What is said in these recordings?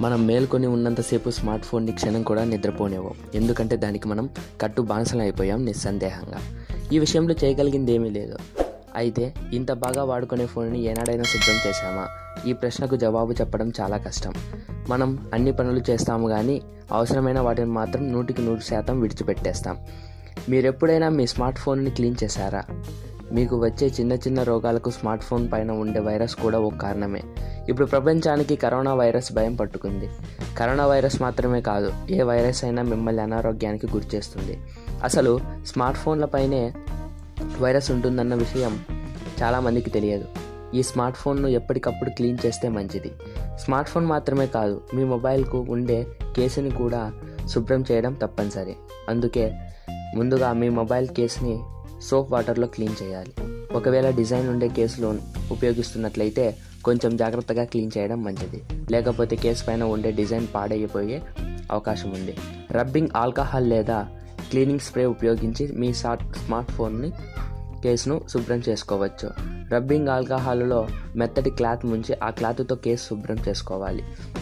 మనం మేల్కొని ఉన్నంతసేపు స్మార్ట్ ఫోన్ని క్షణం కూడా నిద్రపోనివ్వం ఎందుకంటే దానికి మనం కట్టు బానిసలం అయిపోయాం నిస్సందేహంగా ఈ విషయంలో చేయగలిగింది ఏమీ లేదు అయితే ఇంత బాగా వాడుకునే ఫోన్ని ఏనాడైనా శుభ్రం చేశామా ఈ ప్రశ్నకు జవాబు చెప్పడం చాలా కష్టం మనం అన్ని పనులు చేస్తాము కానీ అవసరమైన వాటిని మాత్రం నూటికి నూరు శాతం విడిచిపెట్టేస్తాం మీరెప్పుడైనా మీ స్మార్ట్ ఫోన్ని క్లీన్ చేశారా మీకు వచ్చే చిన్న చిన్న రోగాలకు స్మార్ట్ ఫోన్ పైన ఉండే వైరస్ కూడా ఒక కారణమే ఇప్పుడు ప్రపంచానికి కరోనా వైరస్ భయం పట్టుకుంది కరోనా వైరస్ మాత్రమే కాదు ఏ వైరస్ అయినా మిమ్మల్ని అనారోగ్యానికి గురిచేస్తుంది అసలు స్మార్ట్ ఫోన్లపైనే వైరస్ ఉంటుందన్న విషయం చాలామందికి తెలియదు ఈ స్మార్ట్ ఫోన్ను ఎప్పటికప్పుడు క్లీన్ చేస్తే మంచిది స్మార్ట్ ఫోన్ మాత్రమే కాదు మీ మొబైల్కు ఉండే కేసుని కూడా శుభ్రం చేయడం తప్పనిసరి అందుకే ముందుగా మీ మొబైల్ కేసుని సోప్ వాటర్లో క్లీన్ చేయాలి ఒకవేళ డిజైన్ ఉండే కేసులు ఉపయోగిస్తున్నట్లయితే కొంచెం జాగ్రత్తగా క్లీన్ చేయడం మంచిది లేకపోతే కేసు పైన ఉండే డిజైన్ పాడైపోయే అవకాశం ఉంది రబ్బింగ్ ఆల్కహాల్ లేదా క్లీనింగ్ స్ప్రే ఉపయోగించి మీ స్మార్ట్ ఫోన్ని కేసును శుభ్రం చేసుకోవచ్చు రబ్బింగ్ ఆల్కహాల్లో మెత్తటి క్లాత్ ముంచి ఆ క్లాత్తో కేసు శుభ్రం చేసుకోవాలి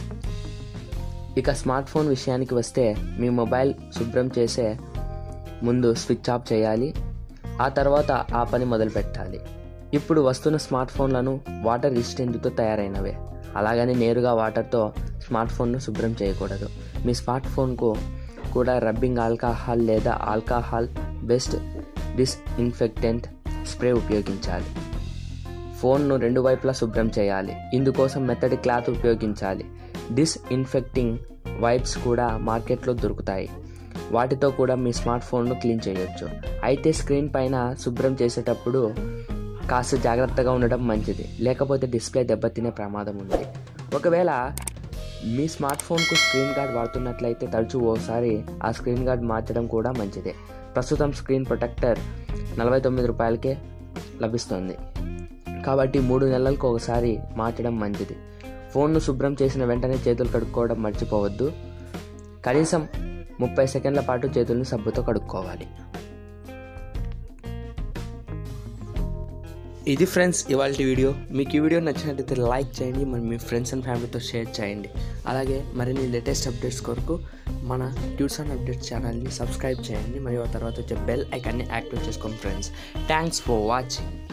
ఇక స్మార్ట్ ఫోన్ విషయానికి వస్తే మీ మొబైల్ శుభ్రం చేసే ముందు స్విచ్ ఆఫ్ చేయాలి ఆ తర్వాత ఆ పని మొదలు పెట్టాలి ఇప్పుడు వస్తున్న స్మార్ట్ ఫోన్లను వాటర్ రెసిస్టెంట్తో తయారైనవే అలాగని నేరుగా వాటర్తో స్మార్ట్ ఫోన్ను శుభ్రం చేయకూడదు మీ స్మార్ట్ ఫోన్కు కూడా రబ్బింగ్ ఆల్కహాల్ లేదా ఆల్కహాల్ బెస్ట్ డిస్ఇన్ఫెక్టెంట్ స్ప్రే ఉపయోగించాలి ఫోన్ను రెండు వైపులా శుభ్రం చేయాలి ఇందుకోసం మెత్తటి క్లాత్ ఉపయోగించాలి డిస్ఇన్ఫెక్టింగ్ వైప్స్ కూడా మార్కెట్లో దొరుకుతాయి వాటితో కూడా మీ స్మార్ట్ ఫోన్ను క్లీన్ చేయొచ్చు అయితే స్క్రీన్ పైన శుభ్రం చేసేటప్పుడు కాస్త జాగ్రత్తగా ఉండడం మంచిది లేకపోతే డిస్ప్లే దెబ్బతినే ప్రమాదం ఉంది ఒకవేళ మీ స్మార్ట్ ఫోన్కు స్క్రీన్ గార్డ్ వాడుతున్నట్లయితే తరచూ ఓసారి ఆ స్క్రీన్ గార్డ్ మార్చడం కూడా మంచిదే ప్రస్తుతం స్క్రీన్ ప్రొటెక్టర్ నలభై తొమ్మిది రూపాయలకే లభిస్తుంది కాబట్టి మూడు నెలలకు ఒకసారి మార్చడం మంచిది ఫోన్ను శుభ్రం చేసిన వెంటనే చేతులు కడుక్కోవడం మర్చిపోవద్దు కనీసం ముప్పై సెకండ్ల పాటు చేతులను సబ్బుతో కడుక్కోవాలి ఇది ఫ్రెండ్స్ ఇవాళ వీడియో మీకు ఈ వీడియో నచ్చినట్లయితే లైక్ చేయండి మరి మీ ఫ్రెండ్స్ అండ్ ఫ్యామిలీతో షేర్ చేయండి అలాగే మరిన్ని లేటెస్ట్ అప్డేట్స్ కొరకు మన ట్యూట్స్ అండ్ అప్డేట్స్ ఛానల్ని సబ్స్క్రైబ్ చేయండి మరియు ఆ తర్వాత వచ్చే బెల్ ఐకాన్ని యాక్టివేట్ చేసుకోండి ఫ్రెండ్స్ థ్యాంక్స్ ఫర్ వాచింగ్